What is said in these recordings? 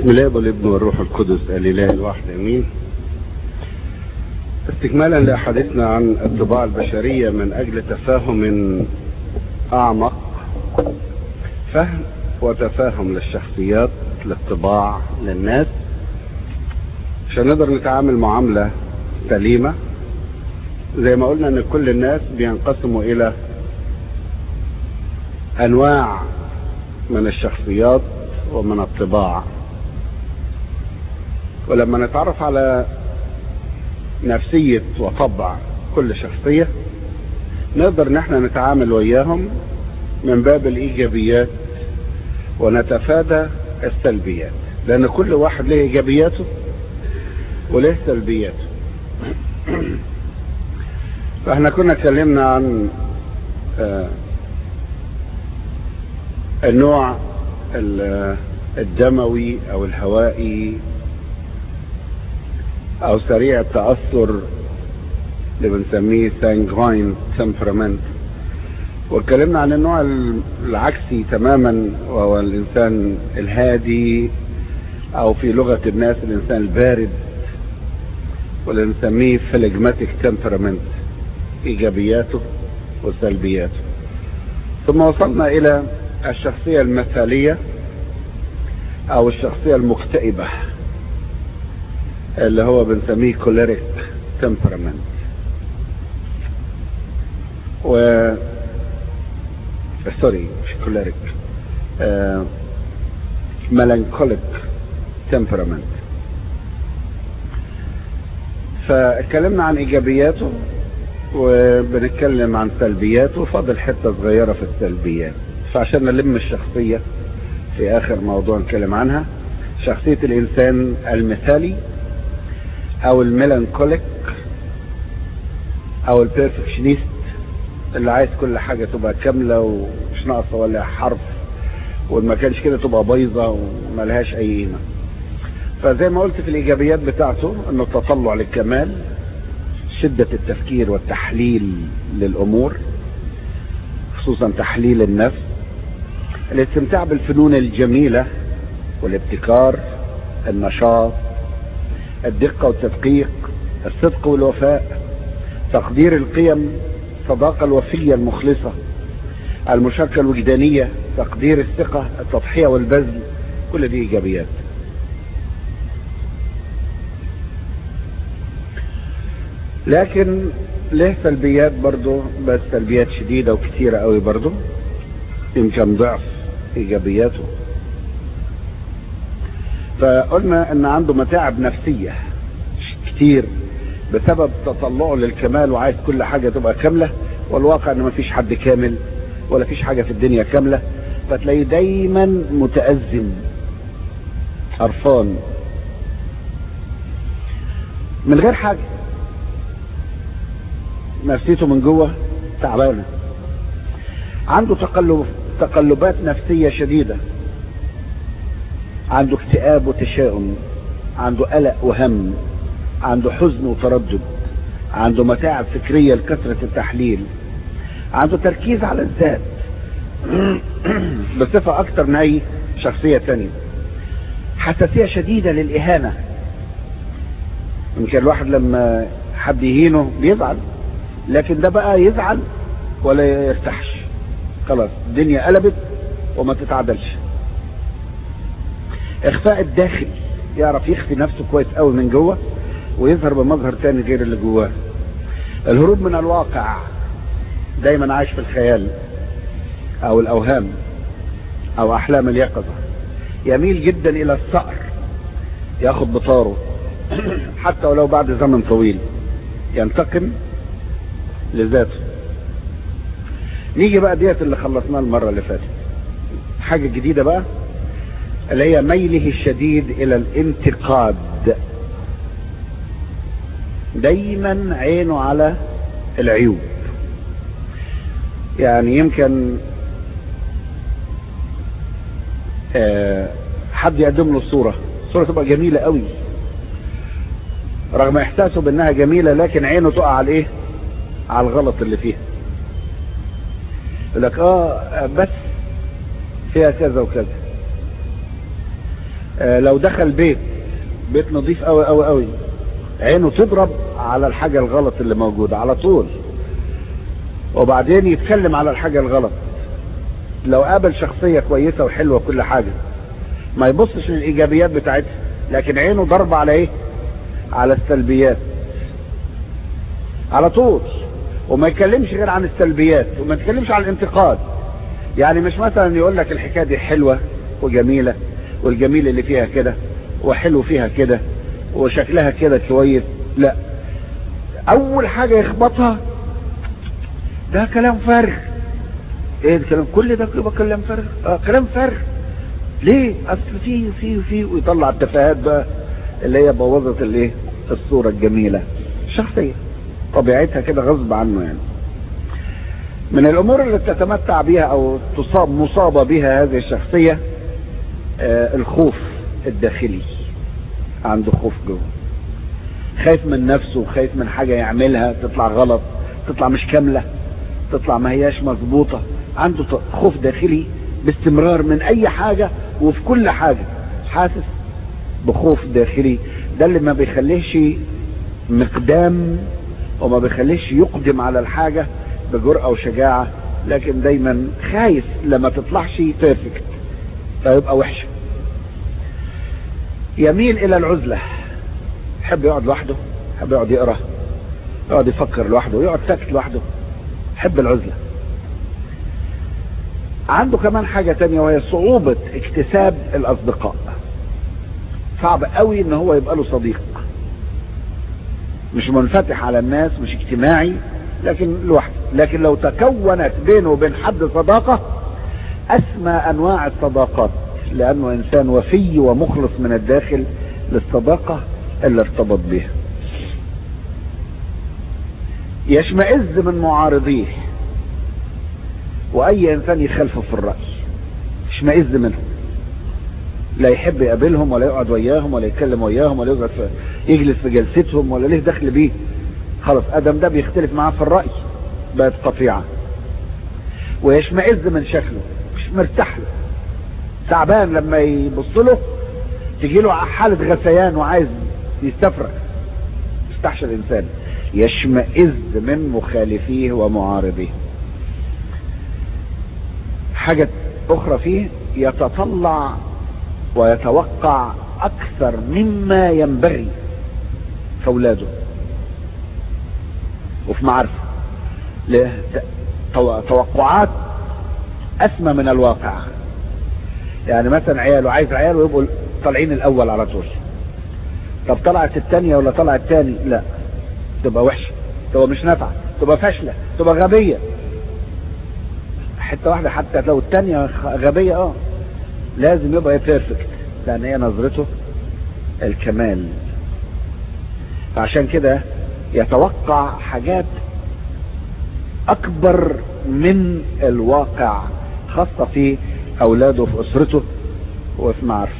بسم الله والابن والروح القدس الاله الواحد امين استكمالا لحديثنا عن الطباع البشريه من اجل تفاهم اعمق فهم وتفاهم للشخصيات للطباع للناس عشان نقدر نتعامل معامله سليمه زي ما قلنا ان كل الناس بينقسموا الى انواع من الشخصيات ومن الطباع ولما نتعرف على نفسية وطبع كل شخصية نقدر ان احنا نتعامل وياهم من باب الايجابيات ونتفادى السلبيات لان كل واحد له ايجابياته وله سلبياته فاحنا كنا اتكلمنا عن النوع الدموي او الهوائي او سريع التأثر اللي بنسميه سانجوين تمبرمنت واتكلمنا عن النوع العكسي تماما وهو الانسان الهادي او في لغة الناس الانسان البارد واللي بنسميه فلجماتيك تمبرمنت ايجابياته وسلبياته ثم وصلنا الى الشخصية المثالية او الشخصية المكتئبة اللي هو بنسميه كوليريك تمبرمنت و سوري مش كوليريك آه... ميلانكوليك تمبرمنت فاتكلمنا عن ايجابياته وبنتكلم عن سلبياته فاضل حته صغيره في السلبيات فعشان نلم الشخصيه في اخر موضوع نتكلم عنها شخصيه الانسان المثالي او الميلانكوليك او البيرفكشنيست اللي عايز كل حاجه تبقى كامله ومش ناقصه ولا حرف وما كانش كده تبقى بايظه وملهاش اي قيمه فزي ما قلت في الايجابيات بتاعته انه التطلع للكمال شده التفكير والتحليل للامور خصوصا تحليل النفس الاستمتاع بالفنون الجميله والابتكار النشاط الدقة والتدقيق الصدق والوفاء تقدير القيم الصداقة الوفية المخلصة المشاركة الوجدانية تقدير الثقة التضحية والبذل كل دي إيجابيات لكن له سلبيات برضه بس سلبيات شديدة وكتيرة قوي برضه يمكن ضعف إيجابياته فقلنا ان عنده متاعب نفسية كتير بسبب تطلعه للكمال وعايز كل حاجة تبقى كاملة والواقع ان مفيش حد كامل ولا فيش حاجة في الدنيا كاملة فتلاقيه دايما متأزم قرفان من غير حاجة نفسيته من جوه تعبانة عنده تقلب تقلبات نفسية شديدة عنده اكتئاب وتشاؤم عنده قلق وهم عنده حزن وتردد عنده متاعب فكرية لكثرة التحليل عنده تركيز على الذات بصفة أكتر من أي شخصية تانية حساسية شديدة للإهانة يمكن الواحد لما حد يهينه بيزعل لكن ده بقى يزعل ولا يرتاحش خلاص الدنيا قلبت وما تتعدلش اخفاء الداخل يعرف يخفي نفسه كويس قوي من جوه ويظهر بمظهر تاني غير اللي جواه الهروب من الواقع دايما عايش في الخيال او الاوهام او احلام اليقظة يميل جدا الى الصقر ياخد بطاره حتى ولو بعد زمن طويل ينتقم لذاته نيجي بقى ديت اللي خلصناها المرة اللي فاتت حاجة جديدة بقى اللي هي ميله الشديد الى الانتقاد دايما عينه على العيوب يعني يمكن حد يقدم له صورة صورة تبقى جميلة قوي رغم احساسه بانها جميلة لكن عينه تقع على ايه على الغلط اللي فيها يقول لك اه بس فيها كذا وكذا آه لو دخل بيت بيت نظيف قوي قوي قوي عينه تضرب على الحاجة الغلط اللي موجودة على طول وبعدين يتكلم على الحاجة الغلط لو قابل شخصية كويسة وحلوة كل حاجة ما يبصش للإيجابيات بتاعتها لكن عينه ضرب على إيه على السلبيات على طول وما يتكلمش غير عن السلبيات وما يتكلمش عن الانتقاد يعني مش مثلا يقول لك الحكايه دي حلوه وجميله والجميل اللي فيها كده وحلو فيها كده وشكلها كده كويس لا اول حاجه يخبطها ده كلام فارغ ايه ده كلام كل ده يبقى كلام فارغ اه كلام فارغ ليه اصل في في في ويطلع التفاهات بقى اللي هي بوظت الايه الصوره الجميله شخصيه طبيعتها كده غصب عنه يعني من الامور اللي تتمتع بها او تصاب مصابة بها هذه الشخصية آه الخوف الداخلي عنده خوف جوه خايف من نفسه خايف من حاجة يعملها تطلع غلط تطلع مش كاملة تطلع ما هياش مظبوطة عنده خوف داخلي باستمرار من اي حاجة وفي كل حاجة حاسس بخوف داخلي ده اللي ما بيخليهش مقدام وما بيخليش يقدم على الحاجة بجرأة وشجاعة لكن دايما خايف لما تطلعش بيرفكت فيبقى وحشة يميل الى العزلة يحب يقعد لوحده يحب يقعد يقرا يقعد يفكر لوحده يقعد ساكت لوحده يحب العزلة عنده كمان حاجة تانية وهي صعوبة اكتساب الاصدقاء صعب قوي ان هو يبقى له صديق مش منفتح على الناس مش اجتماعي لكن لوحده لكن لو تكونت بينه وبين حد صداقة اسمى انواع الصداقات لانه انسان وفي ومخلص من الداخل للصداقة اللي ارتبط بها يشمئز من معارضيه واي انسان يخالفه في الرأي يشمئز منهم لا يحب يقابلهم ولا يقعد وياهم ولا يتكلم وياهم ولا يقعد في يجلس في جلستهم ولا ليه دخل بيه خلاص ادم ده بيختلف معاه في الرأي بقت قطيعة ويشمئز من شكله مش مرتاح له تعبان لما يبص له تجي له حالة غثيان وعايز يستفرغ يستحشى الانسان يشمئز من مخالفيه ومعارضيه حاجة اخرى فيه يتطلع ويتوقع اكثر مما ينبغي في اولاده وفي معارفه له توقعات اسمى من الواقع يعني مثلا عياله عايز عياله يبقوا طالعين الاول على طول طب طلعت الثانيه ولا طلعت الثاني لا تبقى وحشه تبقى مش نافعه تبقى فاشله تبقى غبيه حته واحده حتى لو الثانيه غبيه اه لازم يبقى بيرفكت لان هي نظرته الكمال فعشان كده يتوقع حاجات اكبر من الواقع خاصة في اولاده في اسرته وفي معرفة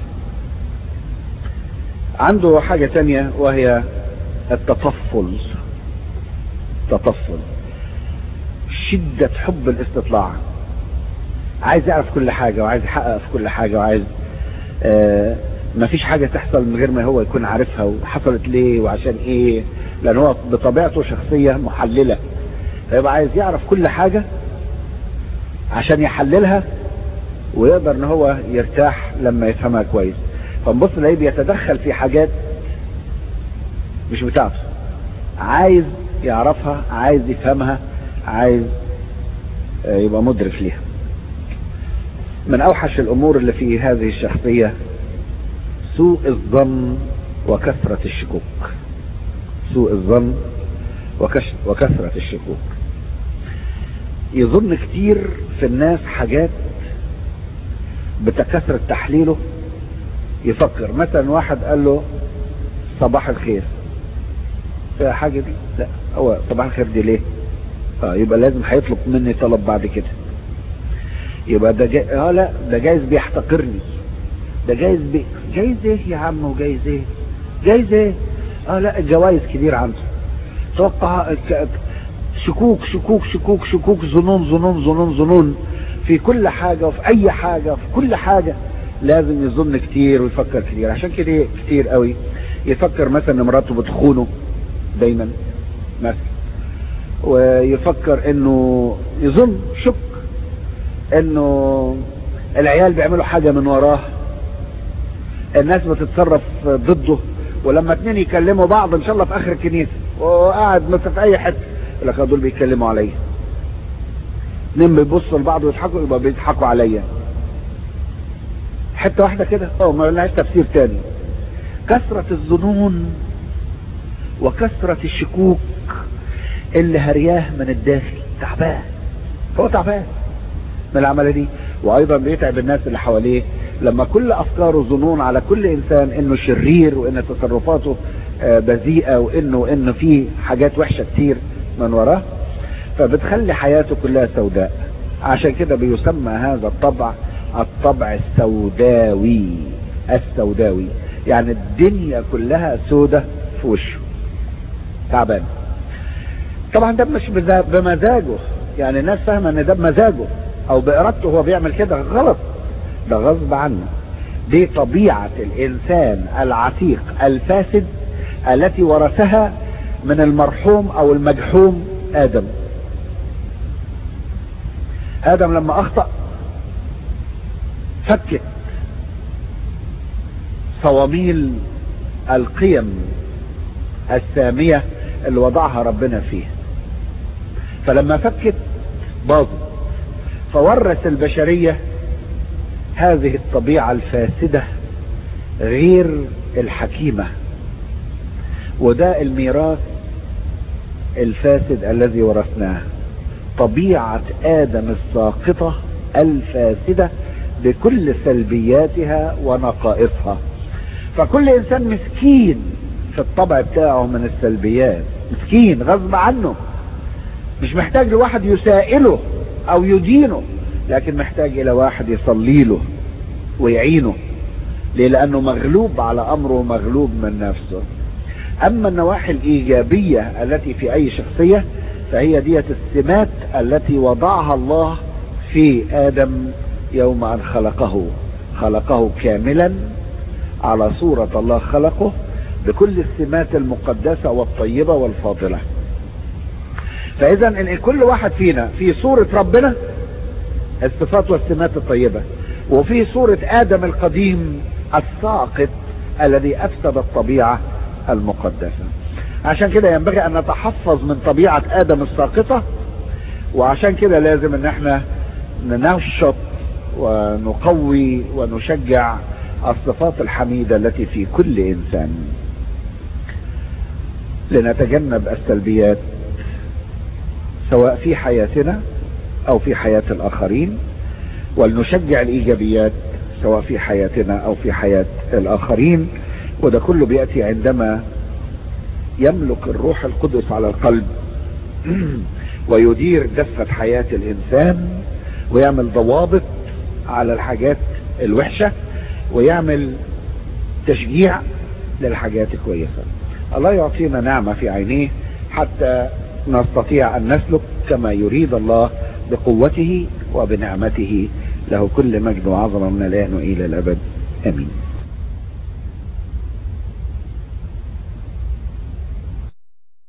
عنده حاجة تانية وهي التطفل تطفل شدة حب الاستطلاع عايز يعرف كل حاجة وعايز يحقق في كل حاجة وعايز آه ما فيش حاجة تحصل من غير ما هو يكون عارفها وحصلت ليه وعشان ايه لان هو بطبيعته شخصية محللة فيبقى عايز يعرف كل حاجة عشان يحللها ويقدر ان هو يرتاح لما يفهمها كويس فنبص نلاقيه بيتدخل في حاجات مش بتاعته عايز يعرفها عايز يفهمها عايز يبقى مدرك ليها من اوحش الامور اللي في هذه الشخصية سوء الظن وكثرة الشكوك سوء الظن وكثرة الشكوك يظن كتير في الناس حاجات بتكثرة تحليله يفكر مثلا واحد قال له صباح الخير في حاجة دي لا هو صباح الخير دي ليه اه يبقى لازم هيطلب مني طلب بعد كده يبقى ده جاي اه لا ده جايز بيحتقرني ده جايز بي... جايز ايه يا عم وجايز ايه جايز ايه اه لا الجوائز كتير عنده توقع شكوك شكوك شكوك شكوك ظنون ظنون ظنون ظنون في كل حاجة وفي اي حاجة في كل حاجة لازم يظن كتير ويفكر كتير عشان كده كتير قوي يفكر مثلا ان مراته بتخونه دايما مثلا ويفكر انه يظن شك انه العيال بيعملوا حاجة من وراه الناس بتتصرف ضده ولما اتنين يكلموا بعض ان شاء الله في اخر الكنيسة وقاعد مثلا في اي حتة يقول لك دول بيتكلموا عليا اتنين بيبصوا لبعض ويضحكوا يبقى بيضحكوا عليا حتة واحدة كده اه ما لهاش تفسير تاني كثرة الظنون وكثرة الشكوك اللي هرياه من الداخل تعبان هو تعبان من العملية دي وايضا بيتعب الناس اللي حواليه لما كل افكاره ظنون على كل انسان انه شرير وان تصرفاته بذيئة وانه وانه فيه حاجات وحشة كتير من وراه فبتخلي حياته كلها سوداء عشان كده بيسمى هذا الطبع الطبع السوداوي السوداوي يعني الدنيا كلها سودة في وشه تعبان طبعا ده مش بمزاجه يعني الناس فاهمة ان ده بمزاجه او بارادته هو بيعمل كده غلط ده غصب عنه دي طبيعة الانسان العتيق الفاسد التي ورثها من المرحوم او المجحوم ادم ادم لما اخطأ فكت صواميل القيم السامية اللي وضعها ربنا فيه فلما فكت باظت فورث البشرية هذه الطبيعة الفاسدة غير الحكيمة وده الميراث الفاسد الذي ورثناه طبيعة آدم الساقطة الفاسدة بكل سلبياتها ونقائصها فكل إنسان مسكين في الطبع بتاعه من السلبيات مسكين غصب عنه مش محتاج لواحد يسائله او يدينه لكن محتاج الى واحد يصلي له ويعينه ليه لانه مغلوب على امره مغلوب من نفسه اما النواحي الايجابية التي في اي شخصية فهي ديت السمات التي وضعها الله في ادم يوم ان خلقه خلقه كاملا على صورة الله خلقه بكل السمات المقدسة والطيبة والفاضلة فاذا ان كل واحد فينا في صورة ربنا الصفات والسمات الطيبة وفي صورة ادم القديم الساقط الذي افسد الطبيعة المقدسة عشان كده ينبغي ان نتحفظ من طبيعة ادم الساقطة وعشان كده لازم ان احنا ننشط ونقوي ونشجع الصفات الحميدة التي في كل انسان لنتجنب السلبيات سواء في حياتنا او في حياة الاخرين ولنشجع الايجابيات سواء في حياتنا او في حياة الاخرين وده كله بيأتي عندما يملك الروح القدس على القلب ويدير دفة حياة الانسان ويعمل ضوابط على الحاجات الوحشة ويعمل تشجيع للحاجات الكويسة الله يعطينا نعمة في عينيه حتى نستطيع ان نسلك كما يريد الله بقوته وبنعمته له كل مجد وعظمة من الان والى الابد امين